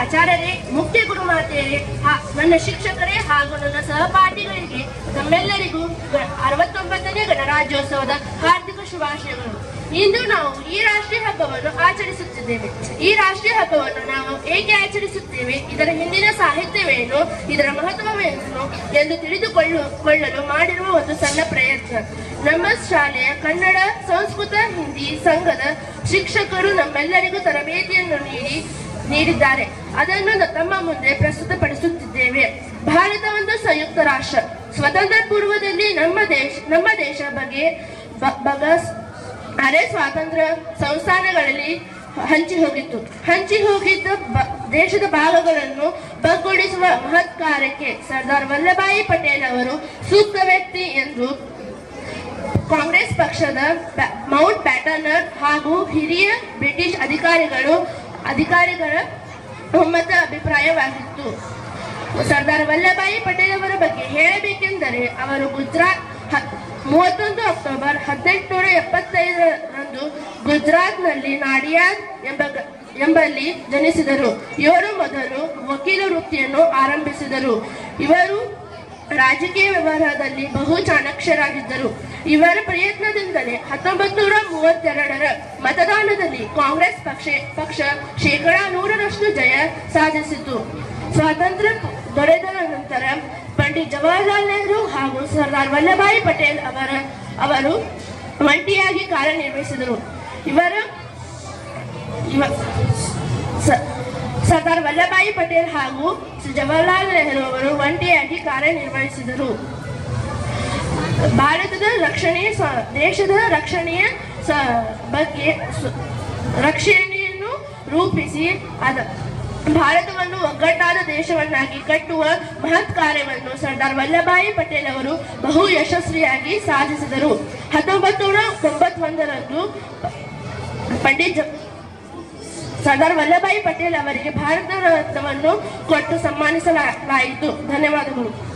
ಆಚಾರ್ಯರೇ ಮುಖ್ಯ ಗುರುಮಾತೆಯರೇ ಹಾ- ನನ್ನ ಶಿಕ್ಷಕರೇ ಹಾಗೂ ನನ್ನ ಸಹಪಾಠಿಗಳಿಗೆ ನಮ್ಮೆಲ್ಲರಿಗೂ ಗ- ಅರವತ್ತೊಂಬತ್ತನೇ ಗಣರಾಜ್ಯೋತ್ಸವದ ಹಾರ್ದಿಕ ಶುಭಾಶಯಗಳು ಇಂದು ನಾವು ಈ ರಾಷ್ಟ್ರೀಯ ಹಬ್ಬವನ್ನು ಆಚರಿಸುತ್ತಿದ್ದೇವೆ ಈ ರಾಷ್ಟ್ರೀಯ ಹಬ್ಬವನ್ನು ನಾವು ಏಕೆ ಆಚರಿಸುತ್ತೇವೆ ಇದರ ಹಿಂದಿನ ಸಾಹಿತ್ಯವೇನು ಇದರ ಮಹತ್ವವೇನು ಎಂದು ತಿಳಿದುಕೊಳ್ಳಲು ಮಾಡಿರುವ ಒಂದು ಸಣ್ಣ ಪ್ರಯತ್ನ ನಮ್ಮ ಶಾಲೆಯ ಕನ್ನಡ ಸಂಸ್ಕೃತ ಹಿಂದಿ ಸಂಘದ ಶಿಕ್ಷಕರು ನಮ್ಮೆಲ್ಲರಿಗೂ ತರಬೇತಿಯನ್ನು ನೀಡಿ ನೀಡಿದ್ದಾರೆ ಅದನ್ನು ನ- ತಮ್ಮ ಮುಂದೆ ಪ್ರಸ್ತುತಪಡಿಸುತ್ತಿದ್ದೇವೆ ಭಾರತ ಒಂದು ಸಂಯುಕ್ತ ರಾಷ್ಟ್ರ ಸ್ವತಂತ್ರ ಪೂರ್ವದಲ್ಲಿ ನಮ್ಮ ದೇಶ ನಮ್ಮ ದೇಶ ಬಗ್ಗೆ ಬ- ಬಗಸ್ ಅರೆ ಸ್ವಾತಂತ್ರ್ಯ ಸಂಸ್ಥಾನಗಳಲ್ಲಿ ಹಂಚಿ ಹೋಗಿತ್ತು ಹಂಚಿ ಹೋಗಿದ್ದ ಬ- ದೇಶದ ಭಾಗಗಳನ್ನು ಬಗ್ಗೊಳಿಸುವ ಮಹತ್ ಕಾರ್ಯಕ್ಕೆ ಸರ್ದಾರ್ ವಲ್ಲಭಾಯಿ ಪಟೇಲ್ ಅವರು ಸೂಕ್ತ ವ್ಯಕ್ತಿ ಎಂದು ಕಾಂಗ್ರೆಸ್ ಪಕ್ಷದ ಬ್ಯಾ- ಮೌಂಟ್ ಬ್ಯಾಟನರ್ ಹಾಗೂ ಹಿರಿಯ ಬ್ರಿಟಿಷ್ ಅಧಿಕಾರಿಗಳು ಅಧಿಕಾರಿಗಳ ಒಮ್ಮತ ಅಭಿಪ್ರಾಯವಾಗಿತ್ತು ಸರ್ದಾರ್ ವಲ್ಲಭಾಯಿ ಪಟೇಲ್ ಅವರ ಬಗ್ಗೆ ಹೇಳಬೇಕೆಂದರೆ ಅವರು ಗುಜರಾತ್ ಹ- ಮೂವತ್ತೊಂದು ಅಕ್ಟೋಬರ್ ಹದಿನೆಂಟುನೂರ ಎಪ್ಪತ್ತೈದರಂದು ಗುಜರಾತ್ನಲ್ಲಿ ನಾಡಿಯಾದ್ ಎಂಬ ಗ- ಎಂಬಲ್ಲಿ ಜನಿಸಿದರು ಇವರು ಮೊದಲು ವಕೀಲ ವೃತ್ತಿಯನ್ನು ಆರಂಭಿಸಿದರು ಇವರು ರಾಜಕೀಯ ವ್ಯವಹಾರದಲ್ಲಿ ಬಹು ಚಾಣಾಕ್ಷರಾಗಿದ್ದರು ಇವರ ಪ್ರಯತ್ನದಿಂದಲೇ ಹತ್ತೊಂಬತ್ತು ನೂರ ಮೂವತ್ತೆರಡರ ಮತದಾನದಲ್ಲಿ ಕಾಂಗ್ರೆಸ್ ಪಕ್ಷ ಪಕ್ಷ ಶೇಕಡಾ ನೂರರಷ್ಟು ಜಯ ಸಾಧಿಸಿತು ಸ್ವಾತಂತ್ರ್ಯ ದೊರೆತ ನಂತರ ಪಂಡಿತ್ ಜವಾಹರ್ಲಾಲ್ ನೆಹರು ಹಾಗೂ ಸರ್ದಾರ್ ವಲ್ಲಭಾಯಿ ಪಟೇಲ್ ಅವರ ಅವರು ಒಂಟಿಯಾಗಿ ಕಾರ್ಯನಿರ್ವಹಿಸಿದರು ಇವರ ಇವ- ಸ- ಸರ್ದಾರ್ ವಲ್ಲಭಾಯಿ ಪಟೇಲ್ ಹಾಗೂ ಜವಾಹರ್ಲಾಲ್ ನೆಹರು ಅವರು ಒಂಟಿಯಾಗಿ ಕಾರ್ಯನಿರ್ವಹಿಸಿದರು ಭಾರತದ ರಕ್ಷಣೆ ಸ- ದೇಶದ ರಕ್ಷಣೆಯ ಸ- ಬಗ್ಗೆ ಸ- ರಕ್ಷಣೆಯನ್ನು ರೂಪಿಸಿ ಅದ ಭಾರತವನ್ನು ಒಗ್ಗಟ್ಟಾದ ದೇಶವನ್ನಾಗಿ ಕಟ್ಟುವ ಮಹತ್ ಕಾರ್ಯವನ್ನು ಸರ್ದಾರ್ ವಲ್ಲಭಾಯಿ ಪಟೇಲ್ ಅವರು ಬಹು ಯಶಸ್ವಿಯಾಗಿ ಸಾಧಿಸಿದರು ಹತ್ತೊಂಬತ್ತು ನೂರ ತೊಂಬತ್ತೊಂದರಂದು ಪಂಡಿತ್ ಜ- ಸರ್ದಾರ್ ವಲ್ಲಭಾಯಿ ಪಟೇಲ್ ಅವರಿಗೆ ಭಾರತ ರತ್ನವನ್ನು ಕೊಟ್ಟು ಸನ್ಮಾನಿಸಲಾಯಿತು ಧನ್ಯವಾದಗಳು